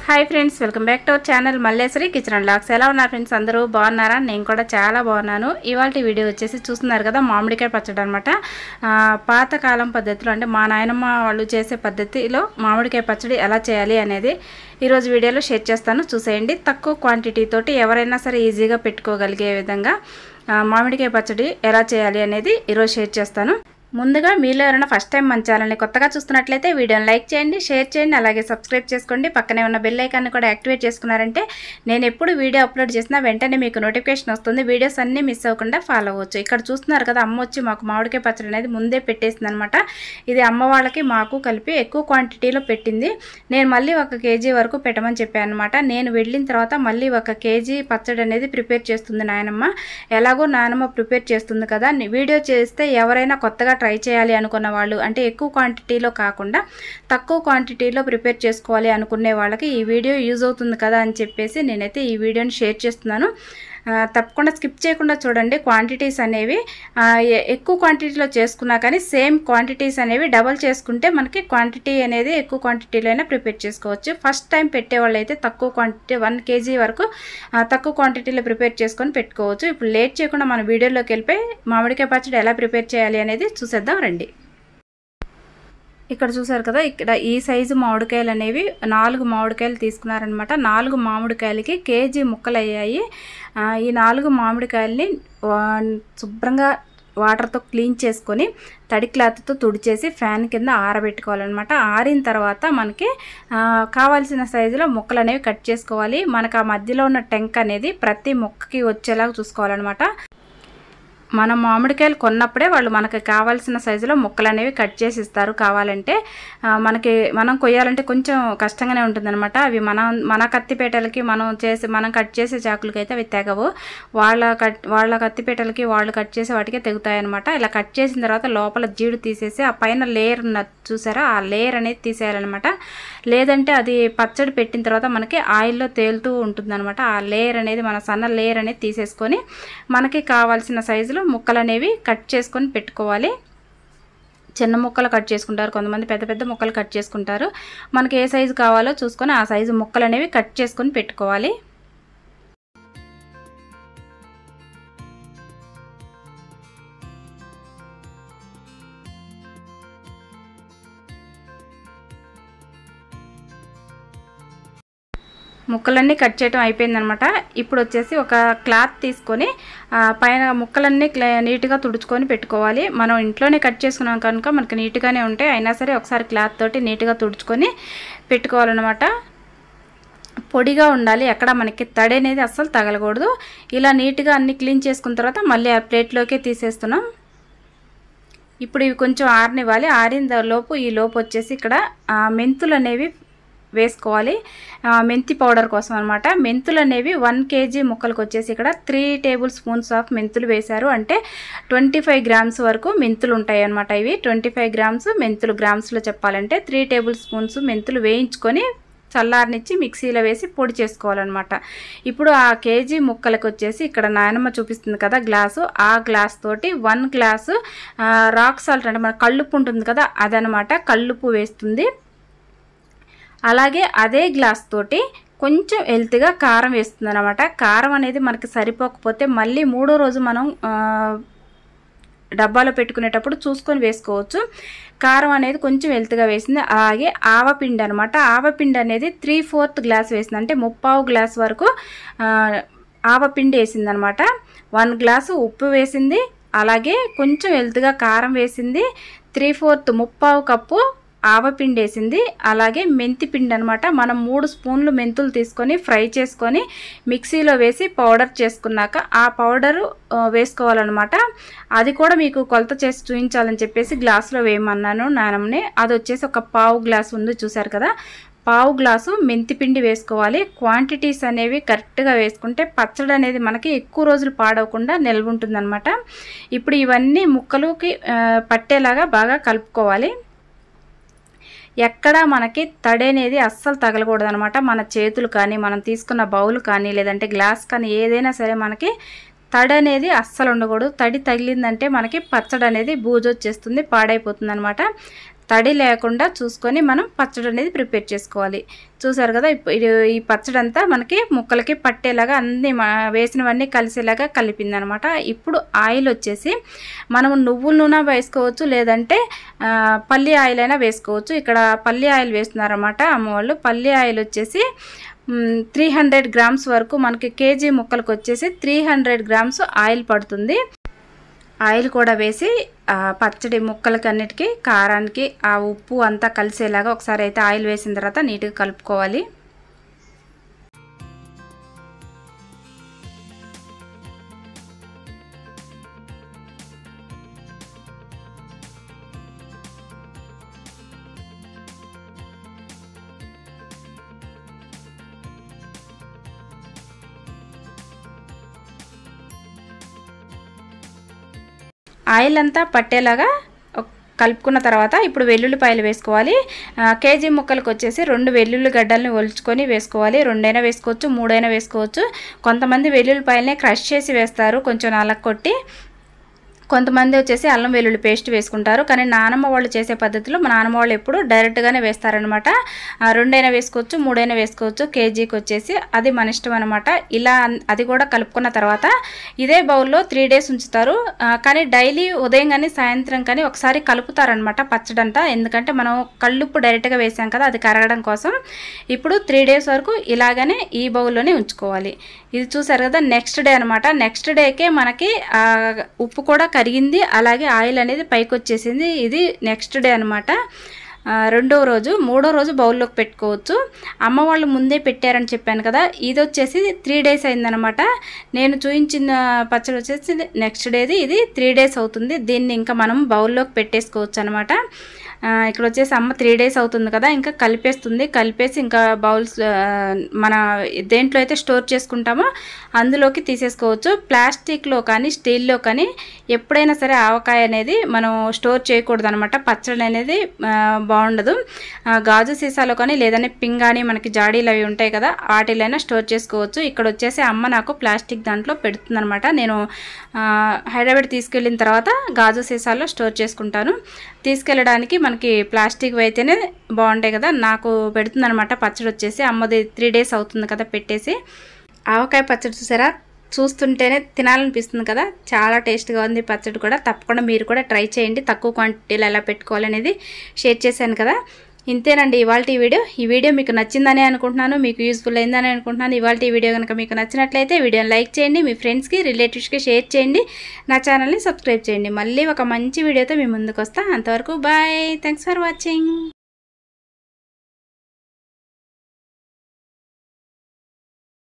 hi friends welcome back to our channel Malleswari kitchen and vlogs ఎలా ఉన్నారు friends అందరూ బాగున్నారా నేను కూడా చాలా బాగున్నాను ఇవాళ వీడియో వచ్చేసి చూస్తున్నారు కదా మామిడికాయ పచ్చడి అనమాట పాతకాలం పద్ధతిలో అంటే మా నాయనమ్మ వాళ్ళు చేసే పద్ధతిలో మామిడికాయ పచ్చడి ఎలా చేయాలి అనేది ఈరోజు వీడియోలో షేర్ చేస్తాను చూసేయండి తక్కువ క్వాంటిటీ తోటి ఎవరైనా సరే ఈజీగా పెట్టుకోగలిగే విధంగా ఆ, మామిడికాయ పచ్చడి ఎలా చేయాలి అనేది ఈరోజు షేర్ చేస్తాను ముందుగా మీలో ఎవరైనా ఫస్ట్ టైం మన ఛానల్ని కొత్తగా చూస్తున్నట్లయితే వీడియోని లైక్ చేయండి షేర్ చేయండి అలాగే సబ్స్క్రైబ్ చేసుకోండి పక్కనే ఉన్న బెల్ ఐకాన్ని కూడా యాక్టివేట్ చేసుకున్నారంటే నేను ఎప్పుడు వీడియో అప్లోడ్ చేసినా వెంటనే మీకు నోటిఫికేషన్ వస్తుంది వీడియోస్ అన్నీ మిస్ అవ్వకుండా ఫాలో అవ్వచ్చు ఇక్కడ చూస్తున్నారు కదా అమ్మ వచ్చి మాకు మామిడికాయ పచ్చడి అనేది ముందే పెట్టేసింది అనమాట ఇది అమ్మ వాళ్ళకి మాకు కలిపి ఎక్కువ క్వాంటిటీలో పెట్టింది నేను మళ్ళీ ఒక కేజీ వరకు పెట్టమని చెప్పాను అనమాట నేను వెళ్ళిన తర్వాత మళ్ళీ ఒక కేజీ పచ్చడి అనేది ప్రిపేర్ చేస్తుంది నాయనమ్మ ఎలాగో నాయనమ్మ ప్రిపేర్ చేస్తుంది కదా ని- వీడియో చేస్తే ఎవరైనా కొత్తగా ట్రై చేయాలి అనుకున్న వాళ్ళు అంటే ఎక్కువ క్వాంటిటీలో కాకుండా తక్కువ క్వాంటిటీలో ప్రిపేర్ చేసుకోవాలి అనుకునే వాళ్ళకి ఈ వీడియో యూజ్ అవుతుంది కదా అని చెప్పేసి నేనైతే ఈ వీడియోని షేర్ చేస్తున్నాను ఆ, తప్పకుండా స్కిప్ చేయకుండా చూడండి క్వాంటిటీస్ అనేవి ఆ, ఎ- ఎక్కువ క్వాంటిటీలో చేసుకున్నా కానీ సేమ్ క్వాంటిటీస్ అనేవి డబల్ చేసుకుంటే మనకి క్వాంటిటీ అనేది ఎక్కువ క్వాంటిటీలో అయినా ప్రిపేర్ చేసుకోవచ్చు ఫస్ట్ టైం పెట్టే వాళ్ళు అయితే తక్కువ క్వాంటిటీ వన్ కేజీ వరకు ఆ, తక్కువ క్వాంటిటీలో ప్రిపేర్ చేసుకొని పెట్టుకోవచ్చు ఇప్పుడు లేట్ చేయకుండా మన వీడియోలోకి వెళ్ళిపోయి మామిడికాయ పచ్చడి ఎలా ప్రిపేర్ చేయాలి అనేది చూసేద్దాం రండి ఇక్కడ చూసారు కదా ఇక్కడ ఈ సైజు మామిడికాయలు అనేవి నాలుగు మామిడికాయలు తీసుకున్నారనమాట నాలుగు మామిడికాయలకి కేజీ ముక్కలు అయ్యాయి ఆ, ఈ నాలుగు మామిడికాయల్ని ఆ, శుభ్రంగా వాటర్తో క్లీన్ చేసుకొని తడి క్లాత్తో తుడిచేసి ఫ్యాన్ కింద ఆరబెట్టుకోవాలన్నమాట ఆరిన తర్వాత మనకి ఆ, కావాల్సిన సైజులో ముక్కలు అనేవి కట్ చేసుకోవాలి మనకు ఆ మధ్యలో ఉన్న టెంక్ అనేది ప్రతి ముక్కకి వచ్చేలాగా చూసుకోవాలన్నమాట మనం మామిడికాయలు కొన్నప్పుడే వాళ్ళు మనకి కావాల్సిన సైజులో ముక్కలు అనేవి కట్ చేసి ఇస్తారు కావాలంటే ఆ, మనకి మనం కొయ్యాలంటే కొంచెం కష్టంగానే ఉంటుందన్నమాట అవి మన మన కత్తిపేటలకి మనం చేసి మనం కట్ చేసే చాకులకి అయితే అవి తెగవు వాళ్ళ కట్ వాళ్ళ కత్తిపేటలకి వాళ్ళు కట్ చేసే వాటికే తెగుతాయి అనమాట ఇలా కట్ చేసిన తర్వాత లోపల జీడు తీసేసి ఆ పైన లేయర్ ఉన్న చూసారా ఆ లేయర్ అనేది తీసేయాలన్నమాట లేదంటే అది పచ్చడి పెట్టిన తర్వాత మనకి ఆయిల్లో తేలుతూ ఉంటుందన్నమాట ఆ లేయర్ అనేది మన సన్న లేయర్ అనేది తీసేసుకొని మనకి కావాల్సిన సైజులో ముక్కలు అనేవి కట్ చేసుకొని పెట్టుకోవాలి చిన్న ముక్కలు కట్ చేసుకుంటారు కొంతమంది పెద్ద పెద్ద ముక్కలు కట్ చేసుకుంటారు మనకి ఏ సైజు కావాలో చూసుకొని ఆ సైజు ముక్కలు అనేవి కట్ చేసుకొని పెట్టుకోవాలి ముక్కలన్నీ కట్ చేయడం అయిపోయిందనమాట ఇప్పుడు వచ్చేసి ఒక క్లాత్ తీసుకొని ఆ, పైన ముక్కలన్నీ క్లా నీట్గా తుడుచుకొని పెట్టుకోవాలి మనం ఇంట్లోనే కట్ చేసుకున్నాం కనుక మనకి నీట్గానే ఉంటాయి అయినా సరే ఒకసారి క్లాత్ తోటి నీట్గా తుడుచుకొని పెట్టుకోవాలన్నమాట పొడిగా ఉండాలి ఎక్కడ మనకి తడి అనేది అస్సలు తగలకూడదు ఇలా నీట్గా అన్ని క్లీన్ చేసుకున్న తర్వాత మళ్ళీ ఆ ప్లేట్లోకి తీసేస్తున్నాం ఇప్పుడు ఇవి కొంచెం ఆరనివ్వాలి ఆరిన ద- లోపు ఈ లోపు వచ్చేసి ఇక్కడ ఆ, మెంతులు అనేవి వేసుకోవాలి ఆ, మెంతి పౌడర్ కోసం అనమాట మెంతులు అనేవి వన్ కేజీ ముక్కలకు వచ్చేసి ఇక్కడ త్రీ టేబుల్ స్పూన్స్ ఆఫ్ మెంతులు వేశారు అంటే ట్వంటీ ఫైవ్ గ్రామ్స్ వరకు మెంతులు ఉంటాయి అనమాట ఇవి ట్వంటీ ఫైవ్ గ్రామ్స్ మెంతులు గ్రామ్స్లో చెప్పాలంటే త్రీ టేబుల్ స్పూన్స్ మెంతులు వేయించుకొని చల్లారనిచ్చి మిక్సీలో వేసి పొడి చేసుకోవాలన్నమాట ఇప్పుడు ఆ కేజీ ముక్కలకు వచ్చేసి ఇక్కడ నాయనమ్మ చూపిస్తుంది కదా గ్లాసు ఆ గ్లాస్ తోటి వన్ గ్లాసు ఆ, రాక్ సాల్ట్ అంటే మన కళ్ళుప్పు ఉంటుంది కదా అదనమాట కళ్ళుప్పు వేస్తుంది అలాగే అదే గ్లాస్ తోటి కొంచెం హెల్త్గా కారం వేస్తుంది అనమాట కారం అనేది మనకి సరిపోకపోతే మళ్ళీ మూడో రోజు మనం ఆ, డబ్బాలో పెట్టుకునేటప్పుడు చూసుకొని వేసుకోవచ్చు కారం అనేది కొంచెం వెల్త్గా వేసింది అలాగే ఆవపిండి అనమాట ఆవపిండి అనేది త్రీ ఫోర్త్ గ్లాస్ వేసింది అంటే ముప్పావు గ్లాస్ వరకు ఆ, ఆవపిండి వేసింది అనమాట వన్ గ్లాసు ఉప్పు వేసింది అలాగే కొంచెం వెల్త్గా కారం వేసింది త్రీ ఫోర్త్ ముప్పావు కప్పు ఆవపిండి వేసింది అలాగే మెంతి పిండి అనమాట మనం మూడు స్పూన్లు మెంతులు తీసుకొని ఫ్రై చేసుకొని మిక్సీలో వేసి పౌడర్ చేసుకున్నాక ఆ పౌడరు ఆ, వేసుకోవాలన్నమాట అది కూడా మీకు కొలత చేసి చూపించాలని చెప్పేసి గ్లాసులో వేయమన్నాను నానమ్మని అది వచ్చేసి ఒక పావు గ్లాస్ ఉంది చూసారు కదా పావు గ్లాసు మెంతి పిండి వేసుకోవాలి క్వాంటిటీస్ అనేవి కరెక్ట్గా వేసుకుంటే పచ్చడి అనేది మనకి ఎక్కువ రోజులు పాడవకుండా నిల్వ ఉంటుందన్నమాట ఇప్పుడు ఇవన్నీ ముక్కలుకి ఆ, పట్టేలాగా బాగా కలుపుకోవాలి ఎక్కడ మనకి తడి అనేది అస్సలు తగలకూడదు అనమాట మన చేతులు కానీ మనం తీసుకున్న బౌల్ కానీ లేదంటే గ్లాస్ కానీ ఏదైనా సరే మనకి తడి అనేది అస్సలు ఉండకూడదు తడి తగిలిందంటే మనకి పచ్చడి అనేది బూజు వచ్చేస్తుంది పాడైపోతుంది అనమాట తడి లేకుండా చూసుకొని మనం పచ్చడి అనేది ప్రిపేర్ చేసుకోవాలి చూసారు కదా ఇప్పు- ఇది ఈ పచ్చడి అంతా మనకి ముక్కలకి పట్టేలాగా అన్ని మ- వేసినవన్నీ కలిసేలాగా కలిపింది అనమాట ఇప్పుడు ఆయిల్ వచ్చేసి మనం నువ్వుల నూనె వేసుకోవచ్చు లేదంటే ఆ, పల్లి ఆయిల్ అయినా వేసుకోవచ్చు ఇక్కడ పల్లి ఆయిల్ వేస్తున్నారన్నమాట అమ్మవాళ్ళు పల్లి ఆయిల్ వచ్చేసి త్రీ హండ్రెడ్ గ్రామ్స్ వరకు మనకి కేజీ ముక్కలకు వచ్చేసి త్రీ హండ్రెడ్ గ్రామ్స్ ఆయిల్ పడుతుంది ఆయిల్ కూడా వేసి ఆ, పచ్చడి ముక్కలకి అన్నిటికీ కారానికి ఆ ఉప్పు అంతా కలిసేలాగా ఒకసారి అయితే ఆయిల్ వేసిన తర్వాత నీట్గా కలుపుకోవాలి ఆయిల్ అంతా పట్టేలాగా ఒక- కలుపుకున్న తర్వాత ఇప్పుడు వెల్లుల్లిపాయలు వేసుకోవాలి ఆ, కేజీ ముక్కలకు వచ్చేసి రెండు వెల్లుల్లి గడ్డల్ని ఒలుచుకొని వేసుకోవాలి రెండైనా వేసుకోవచ్చు మూడైనా వేసుకోవచ్చు కొంతమంది వెల్లుల్లిపాయలని క్రష్ చేసి వేస్తారు కొంచెం నలగొట్టి కొంతమంది వచ్చేసి అల్లం వెల్లుల్లి పేస్ట్ వేసుకుంటారు కానీ నానమ్మ వాళ్ళు చేసే పద్ధతిలో మా నానమ్మ వాళ్ళు ఎప్పుడు డైరెక్ట్గానే వేస్తారనమాట రెండైనా వేసుకోవచ్చు మూడైనా వేసుకోవచ్చు కేజీకి వచ్చేసి అది మన ఇష్టం అనమాట ఇలా అన్- అది కూడా కలుపుకున్న తర్వాత ఇదే బౌల్లో త్రీ డేస్ ఉంచుతారు ఆ, కానీ డైలీ ఉదయం కానీ సాయంత్రం కానీ ఒకసారి కలుపుతారనమాట పచ్చడంతా ఎందుకంటే మనం కళ్ళుప్పు డైరెక్ట్గా వేసాం కదా అది కరగడం కోసం ఇప్పుడు త్రీ డేస్ వరకు ఇలాగనే ఈ బౌల్లోనే ఉంచుకోవాలి ఇది చూసారు కదా నెక్స్ట్ డే అనమాట నెక్స్ట్ డేకే మనకి ఆ, ఉప్పు కూడా కరిగింది అలాగే ఆయిల్ అనేది పైకి వచ్చేసింది ఇది నెక్స్ట్ డే అనమాట రెండో రోజు మూడో రోజు బౌల్లోకి పెట్టుకోవచ్చు అమ్మ వాళ్ళు ముందే పెట్టారని చెప్పాను కదా ఇది వచ్చేసి త్రీ డేస్ అయిందనమాట నేను చూపించిన పచ్చడి వచ్చేసి నెక్స్ట్ డేది ఇది త్రీ డేస్ అవుతుంది దీన్ని ఇంకా మనం బౌల్లోకి పెట్టేసుకోవచ్చు అనమాట ఇక్కడ వచ్చేసి అమ్మ త్రీ డేస్ అవుతుంది కదా ఇంకా కలిపేస్తుంది కలిపేసి ఇంకా బౌల్స్ ఆ, మన దేంట్లో అయితే స్టోర్ చేసుకుంటామో అందులోకి తీసేసుకోవచ్చు ప్లాస్టిక్లో కానీ స్టీల్లో కానీ ఎప్పుడైనా సరే ఆవకాయ అనేది మనం స్టోర్ చేయకూడదు అనమాట పచ్చడి అనేది ఆ, బాగుండదు ఆ, గాజు సీసాలో కానీ లేదంటే పింగాణి మనకి జాడీలు అవి ఉంటాయి కదా వాటిలైనా స్టోర్ చేసుకోవచ్చు ఇక్కడ వచ్చేసి అమ్మ నాకు ప్లాస్టిక్ దాంట్లో పెడుతుందనమాట నేను ఆ, హైదరాబాద్ తీసుకెళ్ళిన తర్వాత గాజు సీసాల్లో స్టోర్ చేసుకుంటాను తీసుకెళ్ళడానికి మనకి ప్లాస్టిక్ అయితేనే బాగుంటాయి కదా నాకు పెడుతుందనమాట పచ్చడి వచ్చేసి అమ్మది త్రీ డేస్ అవుతుంది కదా పెట్టేసి ఆవకాయ పచ్చడి చూసారా చూస్తుంటేనే తినాలనిపిస్తుంది కదా చాలా టేస్ట్గా ఉంది పచ్చడి కూడా తప్పకుండా మీరు కూడా ట్రై చేయండి తక్కువ క్వాంటిటీలో ఎలా పెట్టుకోవాలనేది షేర్ చేశాను కదా ఇంతేనండి ఇవాళ ఈ వీడియో ఈ వీడియో మీకు నచ్చిందని అనుకుంటున్నాను మీకు యూస్ఫుల్ అయిందని అనుకుంటున్నాను ఇవాళ ఈ వీడియో కనుక మీకు నచ్చినట్లయితే వీడియోని లైక్ చేయండి మీ ఫ్రెండ్స్కి రిలేటివ్స్కి షేర్ చేయండి నా ఛానల్ని సబ్స్క్రైబ్ చేయండి మళ్ళీ ఒక మంచి వీడియోతో మీ ముందుకు వస్తా అంతవరకు బాయ్ థ్యాంక్స్ ఫర్ వాచింగ్